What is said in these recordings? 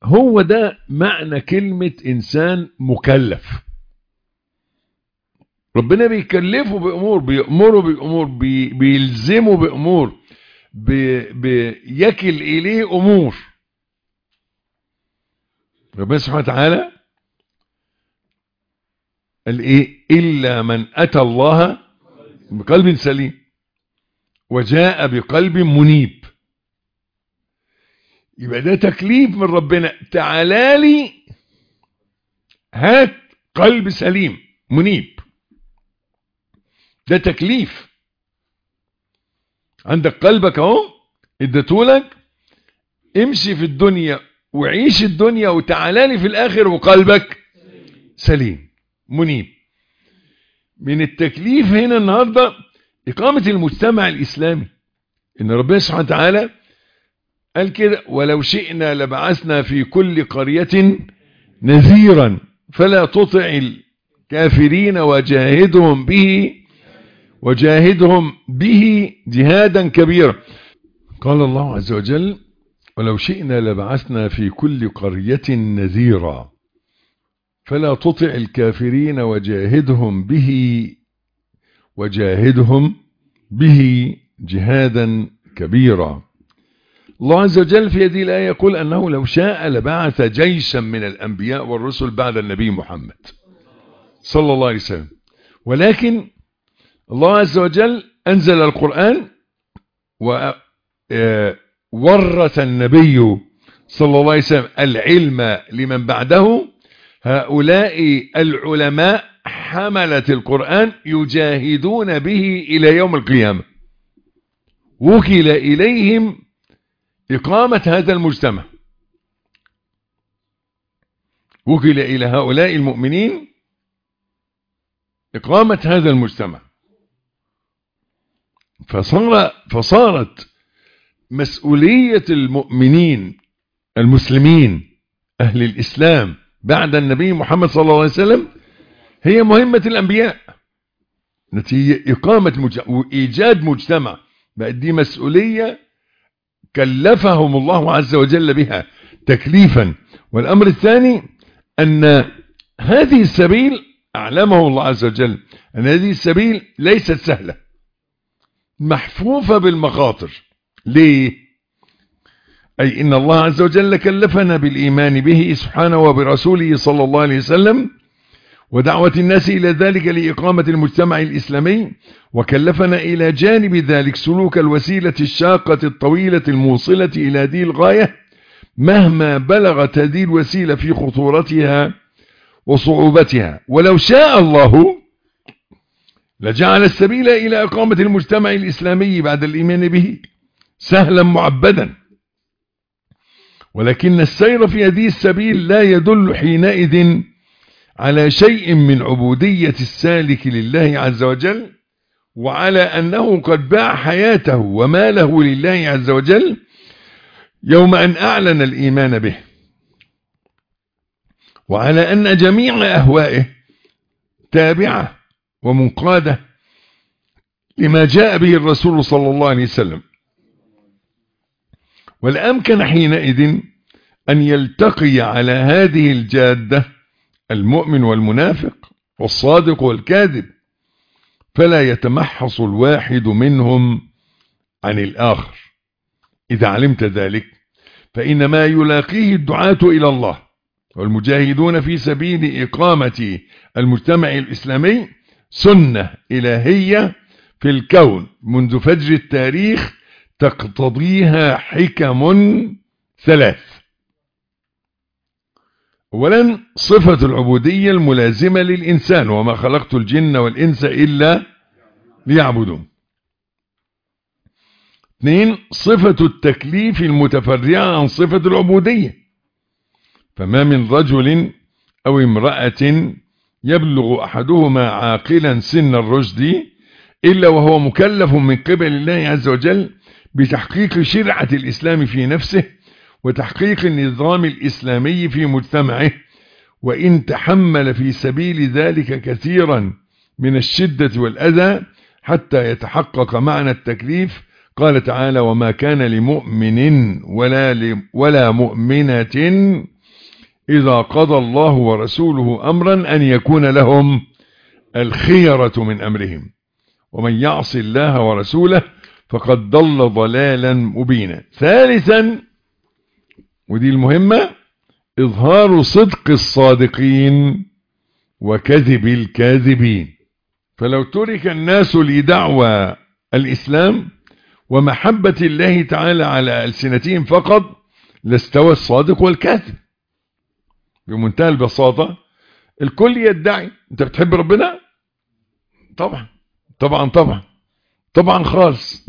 هو ده معنى كلمة إنسان مكلف ربنا بيكلفه بأمور بيأمره بأمور بي بيلزمه بأمور بي بيكل إليه أمور ربنا سبحانه وتعالى قال إيه إلا من أتى الله بقلب سليم وجاء بقلب منيب يبقى ده تكليف من ربنا تعالى لي هات قلب سليم منيب ده تكليف عندك قلبك اهو اديتهولك امشي في الدنيا وعيش الدنيا وتعالى لي في الاخر وقلبك سليم منيب من التكليف هنا النهارده اقامه المجتمع الاسلامي ان ربنا سبحانه وتعالى قال كده ولو شئنا لبعثنا في كل قرية نذيرا فلا تطع الكافرين وجاهدهم به وجاهدهم به جهادا كبيرا قال الله عز وجل ولو شئنا لبعثنا في كل قرية نذيرا فلا تطع الكافرين وجاهدهم به وجاهدهم به جهادا كبيرا الله عز وجل في هذه الآية يقول أنه لو شاء لبعث جيشا من الأنبياء والرسل بعد النبي محمد صلى الله عليه وسلم ولكن الله عز وجل أنزل القرآن وورث النبي صلى الله عليه وسلم العلم لمن بعده هؤلاء العلماء حملة القرآن يجاهدون به إلى يوم القيامة وكل إليهم إقامة هذا المجتمع وكل إلى هؤلاء المؤمنين إقامة هذا المجتمع فصار فصارت مسؤولية المؤمنين المسلمين أهل الإسلام بعد النبي محمد صلى الله عليه وسلم هي مهمة الأنبياء نتيجة إقامة مجتمع وإيجاد مجتمع بقت دي مسؤولية كلفهم الله عز وجل بها تكليفا والأمر الثاني أن هذه السبيل أعلمه الله عز وجل أن هذه السبيل ليست سهلة محفوفة بالمخاطر ليه أي إن الله عز وجل كلفنا بالإيمان به سبحانه وبرسوله صلى الله عليه وسلم ودعوة الناس إلى ذلك لإقامة المجتمع الإسلامي وكلفنا إلى جانب ذلك سلوك الوسيلة الشاقة الطويلة الموصلة إلى هذه الغاية مهما بلغت هذه الوسيلة في خطورتها وصعوبتها ولو شاء الله لجعل السبيل إلى إقامة المجتمع الإسلامي بعد الإيمان به سهلا معبدا ولكن السير في هذه السبيل لا يدل حينئذ على شيء من عبودية السالك لله عز وجل وعلى أنه قد باع حياته وماله لله عز وجل يوم أن أعلن الإيمان به وعلى أن جميع أهوائه تابعة ومنقادة لما جاء به الرسول صلى الله عليه وسلم والأمكن حينئذ أن يلتقي على هذه الجادة المؤمن والمنافق والصادق والكاذب فلا يتمحص الواحد منهم عن الآخر إذا علمت ذلك فإن ما يلاقيه الدعاة إلى الله والمجاهدون في سبيل إقامة المجتمع الإسلامي سنة إلهية في الكون منذ فجر التاريخ تقتضيها حكم ثلاث اولا صفة العبودية الملازمة للإنسان وما خلقت الجن والإنس إلا ليعبدون اثنين صفة التكليف المتفرعة عن صفة العبودية فما من رجل أو امرأة يبلغ أحدهما عاقلا سن الرشد إلا وهو مكلف من قبل الله عز وجل بتحقيق شرعة الإسلام في نفسه وتحقيق النظام الإسلامي في مجتمعه وإن تحمل في سبيل ذلك كثيرا من الشدة والأذى حتى يتحقق معنى التكليف قال تعالى وما كان لمؤمن ولا, ولا مؤمنة إذا قضى الله ورسوله أمرا أن يكون لهم الخيرة من أمرهم ومن يعص الله ورسوله فقد ضل ضلالا مبينا ثالثا ودي المهمة إظهار صدق الصادقين وكذب الكاذبين فلو ترك الناس لدعوى الإسلام ومحبة الله تعالى على ألسنتهم فقط لاستوى الصادق والكاذب بمنتهى البساطة الكل يدعي انت بتحب ربنا طبعا طبعا طبعا طبعا خالص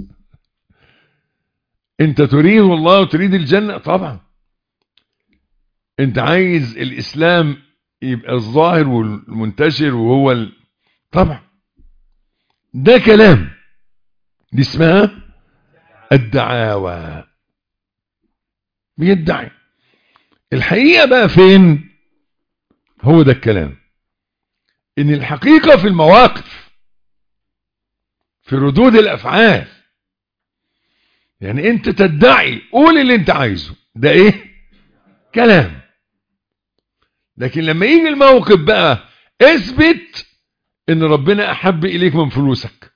انت تريد الله وتريد الجنة طبعا انت عايز الاسلام يبقى الظاهر والمنتشر وهو ال... طبعا ده كلام دي اسمها الدعاوى بيدعي الحقيقة بقى فين هو ده الكلام ان الحقيقة في المواقف في ردود الافعال يعني انت تدعي قول اللي انت عايزه ده ايه كلام لكن لما يجي الموقف بقى اثبت ان ربنا احب اليك من فلوسك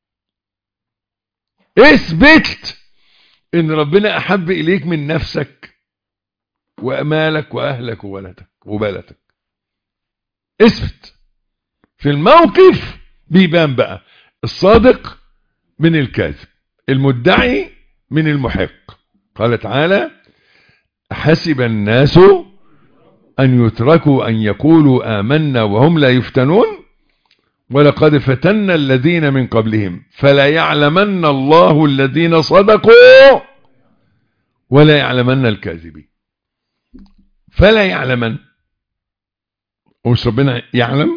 اثبت ان ربنا احب اليك من نفسك وامالك واهلك وولدك وبلدك اثبت في الموقف بيبان بقى الصادق من الكاذب المدعي من المحق قال تعالى حسب الناس أن يتركوا أن يقولوا آمنا وهم لا يفتنون ولقد فتنا الذين من قبلهم فلا يعلمن الله الذين صدقوا ولا يعلمن الكاذبين فلا يعلمن ومش ربنا يعلم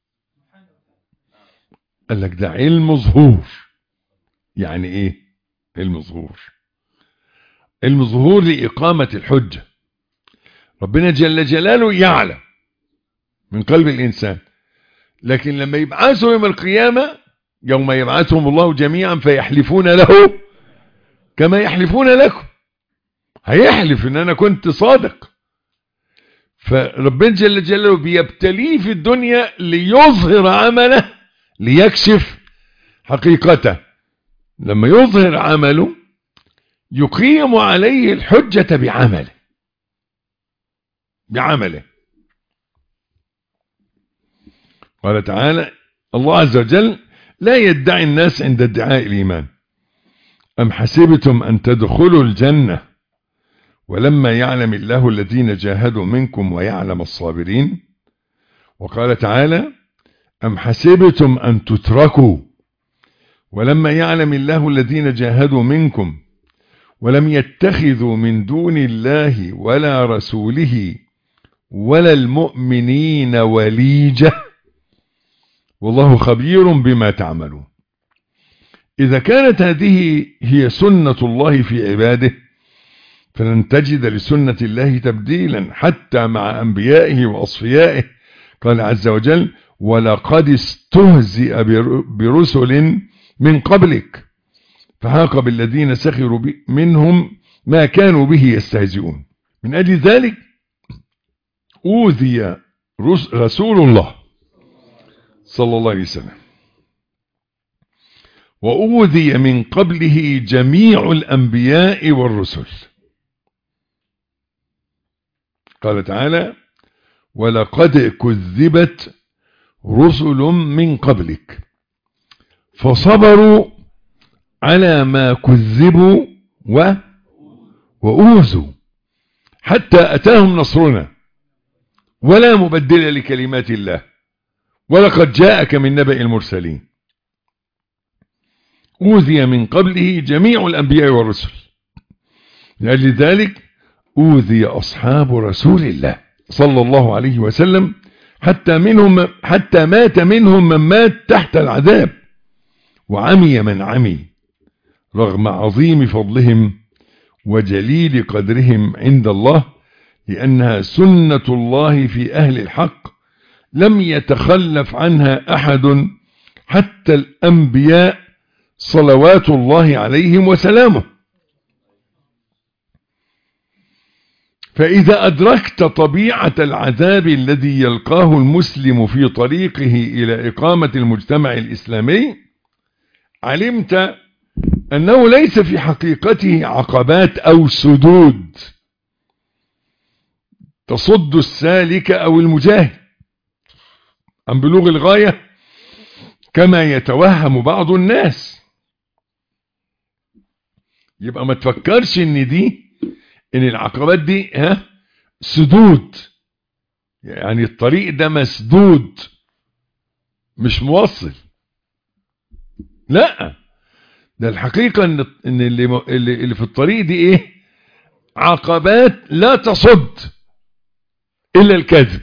قال لك ده علم ظهور يعني ايه علم ظهور علم ظهور لإقامة الحجة ربنا جل جلاله يعلم من قلب الإنسان لكن لما يبعثوا يوم القيامة يوم يبعثهم الله جميعا فيحلفون له كما يحلفون لكم هيحلف ان انا كنت صادق فربنا جل جلاله بيبتليه في الدنيا ليظهر عمله ليكشف حقيقته لما يظهر عمله يقيم عليه الحجة بعمله بعمله قال تعالى الله عز وجل لا يدعي الناس عند ادعاء الإيمان أم حسبتم أن تدخلوا الجنة ولما يعلم الله الذين جاهدوا منكم ويعلم الصابرين وقال تعالى أم حسبتم أن تتركوا ولما يعلم الله الذين جاهدوا منكم ولم يتخذوا من دون الله ولا رسوله ولا المؤمنين وليجة والله خبير بما تعملون إذا كانت هذه هي سنة الله في عباده فلن تجد لسنة الله تبديلا حتى مع أنبيائه وأصفيائه قال عز وجل ولقد استهزئ برسل من قبلك فحاق بالذين سخروا منهم ما كانوا به يستهزئون من أجل ذلك أوذي رسول الله صلى الله عليه وسلم وأوذي من قبله جميع الأنبياء والرسل قال تعالى ولقد كذبت رسل من قبلك فصبروا على ما كذبوا و وأوذوا حتى أتاهم نصرنا ولا مبدل لكلمات الله ولقد جاءك من نبأ المرسلين أوذي من قبله جميع الأنبياء والرسل لأجل ذلك أوذي أصحاب رسول الله صلى الله عليه وسلم حتى منهم حتى مات منهم من مات تحت العذاب وعمي من عمي رغم عظيم فضلهم وجليل قدرهم عند الله لأنها سنة الله في أهل الحق لم يتخلف عنها أحد حتى الأنبياء صلوات الله عليهم وسلامه فإذا أدركت طبيعة العذاب الذي يلقاه المسلم في طريقه إلى إقامة المجتمع الإسلامي علمت أنه ليس في حقيقته عقبات أو سدود تصد السالك أو المجاهد عن بلوغ الغاية كما يتوهم بعض الناس يبقى ما تفكرش ان دي ان العقبات دي ها سدود يعني الطريق ده مسدود مش موصل لا ده الحقيقة ان ان اللي, اللي, اللي في الطريق دي ايه عقبات لا تصد الا الكذب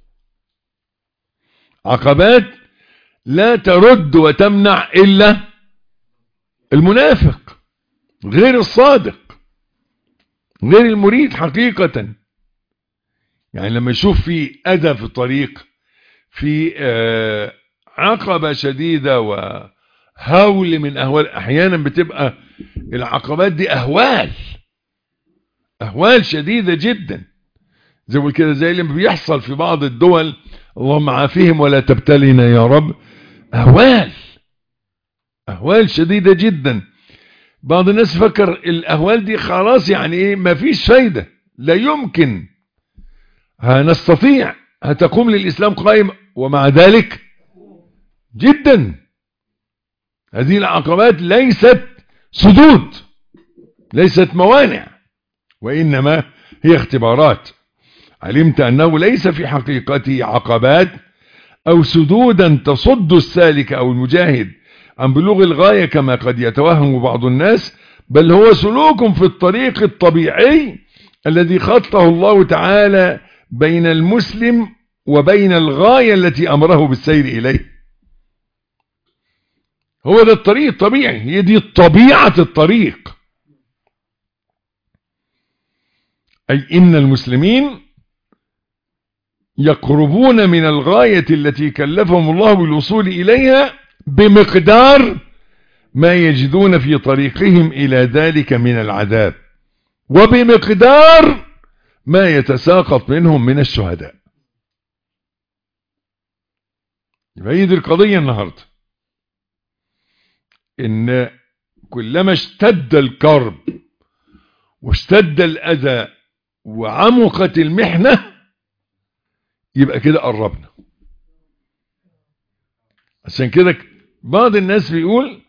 عقبات لا ترد وتمنع الا المنافق غير الصادق غير المريد حقيقة يعني لما يشوف في أذى في الطريق في آه عقبة شديدة وهول من أهوال أحيانا بتبقى العقبات دي أهوال أهوال شديدة جدا زي ما كده زي اللي بيحصل في بعض الدول اللهم عافيهم ولا تبتلنا يا رب أهوال أهوال شديدة جدا بعض الناس فكر الأهوال دي خلاص يعني إيه مفيش فايدة لا يمكن هنستطيع هتقوم للإسلام قائم ومع ذلك جدا هذه العقبات ليست سدود ليست موانع وإنما هي اختبارات علمت أنه ليس في حقيقته عقبات أو سدودا تصد السالك أو المجاهد عن بلوغ الغاية كما قد يتوهم بعض الناس بل هو سلوك في الطريق الطبيعي الذي خطه الله تعالى بين المسلم وبين الغاية التي أمره بالسير إليه هو ده الطريق الطبيعي هي دي طبيعة الطريق أي إن المسلمين يقربون من الغاية التي كلفهم الله بالوصول إليها بمقدار ما يجدون في طريقهم إلى ذلك من العذاب وبمقدار ما يتساقط منهم من الشهداء هي دي القضية النهاردة إن كلما اشتد الكرب واشتد الأذى وعمقت المحنة يبقى كده قربنا عشان كده بعض الناس بيقول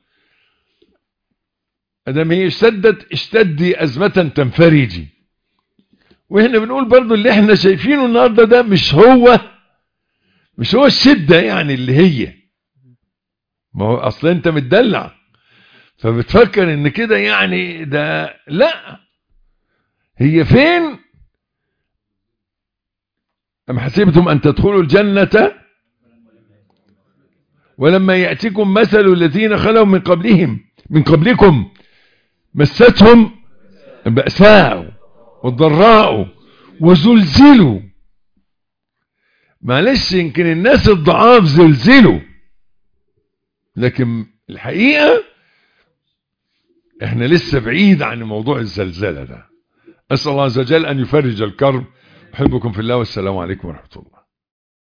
ادام هي اشتدت اشتدي ازمة تنفرجي واحنا بنقول برضو اللي احنا شايفينه النهاردة ده مش هو مش هو الشدة يعني اللي هي ما هو اصلا انت متدلع فبتفكر ان كده يعني ده لا هي فين أم حسبتم أن تدخلوا الجنة ولما يأتيكم مثل الذين خلوا من قبلهم من قبلكم مستهم البأساء والضراء وزلزلوا معلش يمكن الناس الضعاف زلزلوا لكن الحقيقة احنا لسه بعيد عن موضوع الزلزلة ده أسأل الله عز وجل أن يفرج الكرب أحبكم في الله والسلام عليكم ورحمة الله